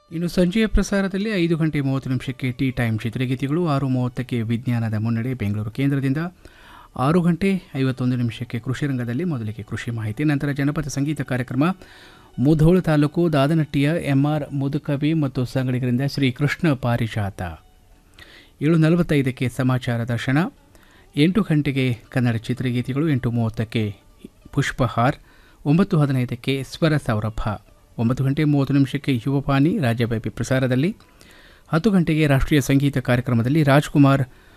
ಇನ್ನು ಸಂಜೆಯ ಪ್ರಸಾರದಲ್ಲಿ ಐದು ಗಂಟೆ ಮೂವತ್ತು ನಿಮಿಷಕ್ಕೆ ಟೀ ಟೈಮ್ ಚಿತ್ರಗೀತೆಗಳು ಆರು ಮೂವತ್ತಕ್ಕೆ ವಿಜ್ಞಾನದ ಮುನ್ನಡೆ ಬೆಂಗಳೂರು ಕೇಂದ್ರದಿಂದ ಆರು ಗಂಟೆ ಐವತ್ತೊಂದು ನಿಮಿಷಕ್ಕೆ ಕೃಷಿ ರಂಗದಲ್ಲಿ ಮೊದಲಿಗೆ ಕೃಷಿ ಮಾಹಿತಿ ನಂತರ ಜನಪದ ಸಂಗೀತ ಕಾರ್ಯಕ್ರಮ ಮುಧೋಳು ತಾಲೂಕು ದಾದನಟ್ಟಿಯ ಎಂಆರ್ ಮುದುಕವಿ ಮತ್ತು ಸಂಗಡಿಗರಿಂದ ಶ್ರೀ ಕೃಷ್ಣ ಪಾರಿಜಾತ ಏಳು ನಲವತ್ತೈದಕ್ಕೆ ಸಮಾಚಾರ ದರ್ಶನ ಎಂಟು ಗಂಟೆಗೆ ಕನ್ನಡ ಚಿತ್ರಗೀತೆಗಳು ಎಂಟು ಮೂವತ್ತಕ್ಕೆ ಪುಷ್ಪಹಾರ್ ಒಂಬತ್ತು ಹದಿನೈದಕ್ಕೆ ಸ್ವರ ಸೌರಭ ಒಂಬತ್ತು ಗಂಟೆ ಮೂವತ್ತು ನಿಮಿಷಕ್ಕೆ ಯುವಪಾನಿ ರಾಜ್ಯವ್ಯಾಪಿ ಪ್ರಸಾರದಲ್ಲಿ ಹತ್ತು ಗಂಟೆಗೆ ರಾಷ್ಟ್ರೀಯ ಸಂಗೀತ ಕಾರ್ಯಕ್ರಮದಲ್ಲಿ ರಾಜ್ಕುಮಾರ್